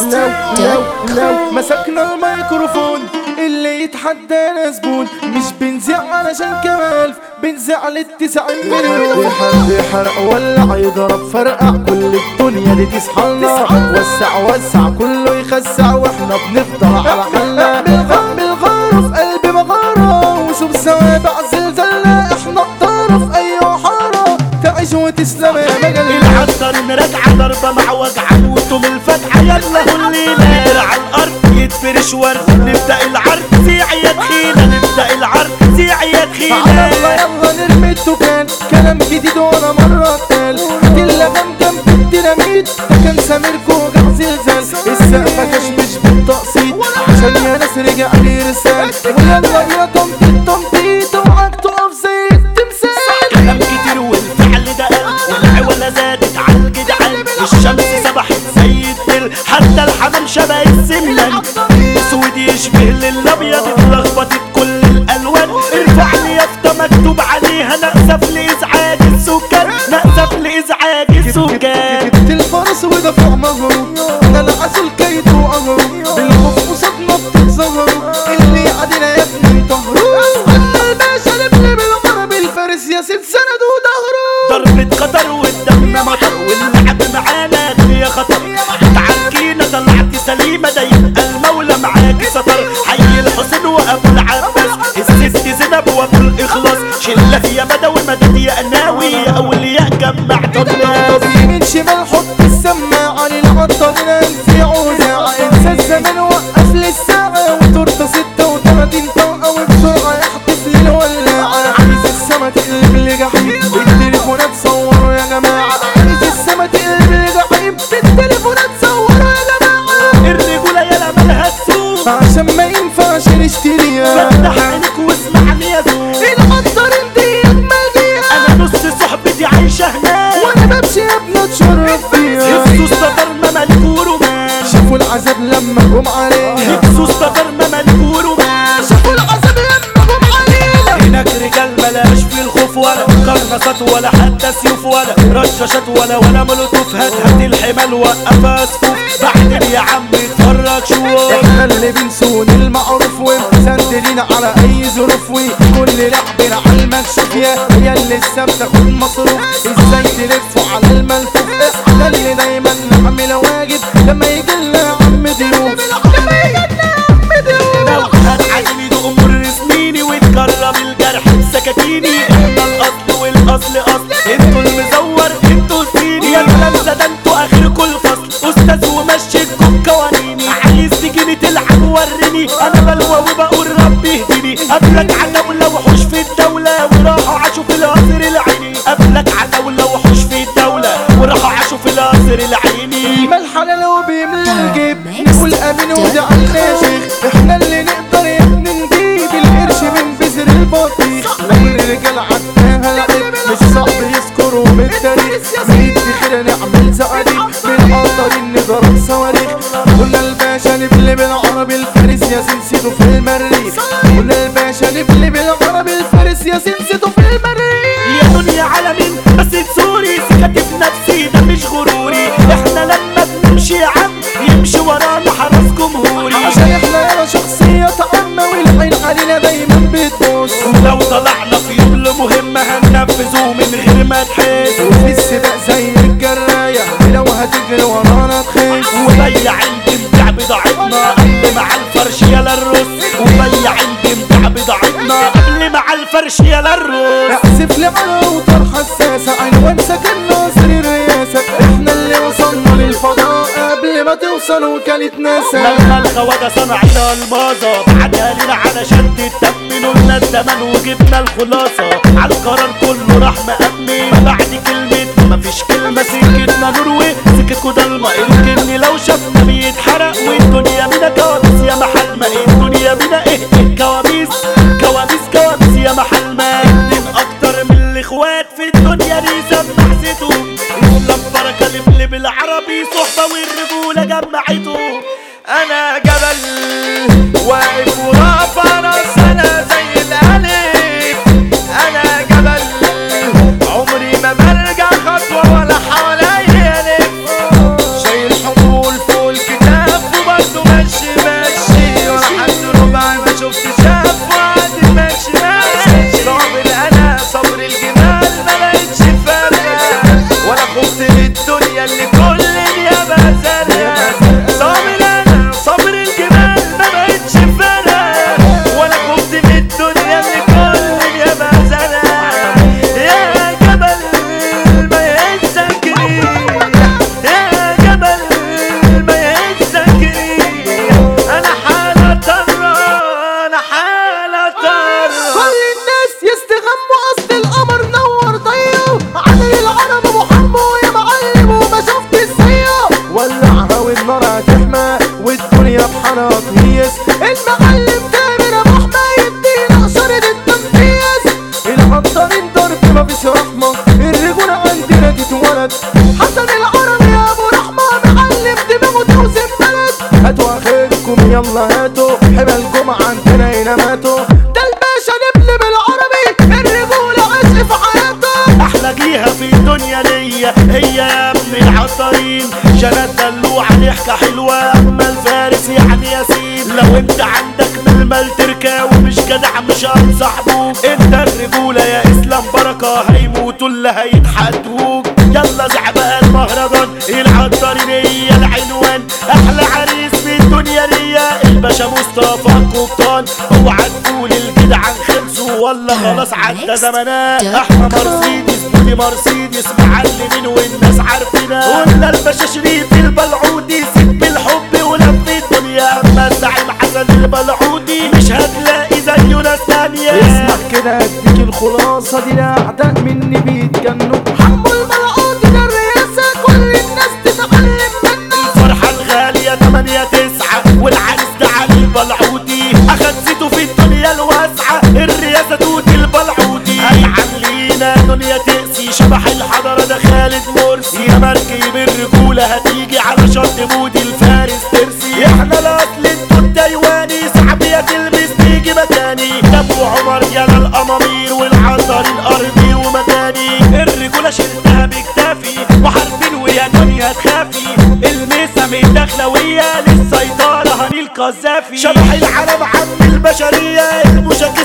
لو لو لو مسكنا الميكروفون اللي يتحدى زبون مش بنزع علشان كمال بنزع للتسع مليون يحب يحرق ولع يضرب فرقع كل الدنيا دي تصحلنا وسع وسع كله يخسع واحنا بنفضل على حالنا بالغم بالغار في قلب مغارة وشوف سوابع زلزلنا احنا الطرف ايوه حارة تعيش وتسلم يا مجال العطر نرجع ضربة مع وجع موتهم الفتحة يلا الليلة نقدر على الأرض يتفرش ورد نبدأ العرض زيع يا تخيلة نبدأ العرض زيع يا على تخيلة الله يلا نرمي التوكان كلام جديد وانا مرة اتقال كل غمجم بالديناميت ده كان سميركو وجع زلزال السقفة كشمش بالتقسيط عشان يا ناس رجع لي رسال ويلا يا تنطيط تنطيط اوعك تقف زي التمثال كلام كتير والفعل ده قل والعولة زادت على الجدعان الشمس سبحت زي الدل حتى الحمام شبه السملان اسود يشبه للابيض اتلخبطت كل الالوان ارفع لي يافطة مكتوب عليها نأسف لازعاج السكان نأسف لازعاج السكان جبت الفرس ودفع مهره انا العسل كيت وقهره بالخوف وصدمة بتتظهروا اللي عدنا يا ابني انتهروا اما الباشا لبلي بالغرب الفارس يا ست سند وظهره ضربة خطر والدم مطر واللعب معانا يا خطر تعاركينا طلعت سليمة ده يبقى المولى معاكي سطر حي الحسين وابو العباس الست زينب وابو الاخلاص شلة يا بدوي مدد يا قناوي يا اولياء جمعت الناس يمين شمال حط السماعة للعطر نام في عودة انسى الزمن وقف للساعة وتورته ستة وتلاتين طلقة وبسرعة يحتف للولاعة عايز السما تقلب لجحيم التليفونات صوروا يا جماعة عايز السما تقلب لجحيم التليفونات صوروا يا جماعة الرجولة يا مالها السوق عشان ما ينفعش نشتريها فتح عينك واسمعني يا ذوق العطر انت اجمل بيها انا نص صحبتي عايشة هناك وانا بمشي يا ابني اتشرف فيها خصوص سطر ما ملك ورومان شافوا العذاب لما جم عليها خصوص سطر ما ملك ورومان شافوا العذاب لما جم علينا هناك رجال ملاش في الخوف ولا قرنصات ولا حتى سيوف ولا رشاشات ولا ولا مولوتوف هات هات الحمال وقفها صفوف بعدين يا عم اتفرج شوف احنا اللي بنسون المعروف ومسندلين على اي ظروف وكل لعبنا على المكشوف يا هي اللي لسه بتاخد مصروف ازاي تلفوا على الملفوف احنا اللي دايما نعمل واجب لما يجي لنا يا عم ضيوف لما يجي لنا يا عم لو ضيوف هتعلم يدوق مر سنيني وتجرب الجرح بسكاكيني احنا الاصل والاصل اصل انتوا المزور انتوا الصيني يا تلامذة ده انتوا اخركوا الفصل استاذ ومشيكم قوانيني عايز تجيني تلعب وريني انا بلوى وبقول ربي اهديني قبلك عتاولة وحوش في الدولة وراحوا عاشوا في القصر العيني قبلك عتاولة وحوش في الدولة وراحوا عاشوا في القصر العيني ما الحلال وبيملى الجيب نقول امين ودع الناشخ احنا اللي نقدر يا ابني نجيب القرش من بذر البطيخ لو الرجال عدناها العيب مش صعب يذكروا من التاريخ زيد كده نعمل زقاريق بالقطر نضرب صواريخ قلنا الباشا نبلي بالعربي الفارس يا سنسيته في المريخ قلنا الباشا نبلي بالعربي الفارس يا سنسيته في المريخ يا دنيا عالمين بس تزوري سكتي في نفسي ده مش غروري احنا لما بنمشي يا عم يمشي ورانا حرس جمهوري عشان احنا يا شخصية عامة والعين علينا دايما بتبص لو طلعنا في يوم لمهمة هننفذه من غير ما تحس وفي السباق زي الجراية لو هتجري ورانا تخس وبيع البنتع بضاعتنا قبل مع الفرش يلا الرص وبيع البنتع بضاعتنا قبل مع الفرش يلا الرص احسف لي على اوتار حساسة عنوان سكن ناصر الرئاسة احنا اللي وصلنا للفضاء قبل ما توصل وكالة ناسا لما الخواجة صنعنا المازة بعتها لنا علشان تتمنوا لنا الزمن وجبنا الخلاصة على القرار كله راح مأمن بعد كلمة مفيش كلمة سكتنا نروي سكتكوا ضلمة الجن لو شافنا بيتحرق والدنيا بينا كوابيس يا محل ما الدنيا بينا ايه إيه كوابيس كوابيس كوابيس يا محل ما اتنين اكتر من الاخوات في الدنيا دي سمحتهم اسلام بركة لبلب بالعربي صحبة والرجولة جمعتهم انا جبل واقف ورافع راس انا زي الالف انا جبل عمري ما برجع خطوه ولا حواليا الف شايل حمول فوق الكتاب الحركة حلوة اما الفارس يعني ياسين لو انت عندك من المال تركة ومش جدع مش هنصاحبوك انت الرجولة يا اسلام بركة هيموتوا اللي هيتحدوك يلا زعباء المهرجان العطارينية العنوان احلى عريس في الدنيا ليا الباشا مصطفى القبطان اوعى تقول الجدعان خلصوا ولا خلاص عدى زمانات احنا مرسيدس بودي مرسيدس معلمين والناس عارفينها قلنا الباشا شريف البلعودي سيب الحب ولف الدنيا اما الزعيم حسن البلعودي مش هتلاقي زيه ناس تانية اسمع كده اديك الخلاصة دي الاعداء مني بيتجنوا حمو الملعون ده الرئاسة كل الناس تتعلم منه الفرحة الغالية تمانية تسعة والعريس ده علي البلعودي أخد زيته في الدنيا الواسعة الرئاسة توت البلعودي هيعلينا دنيا تقسي شبح الحضرة ده خالد مرسي يا مركب الرجولة هتيجي على شط مودي الفارس ترسي احنا الأصل انتوا التايواني صعبية تلبس تيجي مكاني ده ابو عمر يالا الأمامير والعنطر الأرضي ومكاني الرجولة شلتها بكتافي وعارفين ويا دنيا تخافي الميسة من الدخلوية للسيطرة هني القذافي شبح العالم عم البشرية المشاكل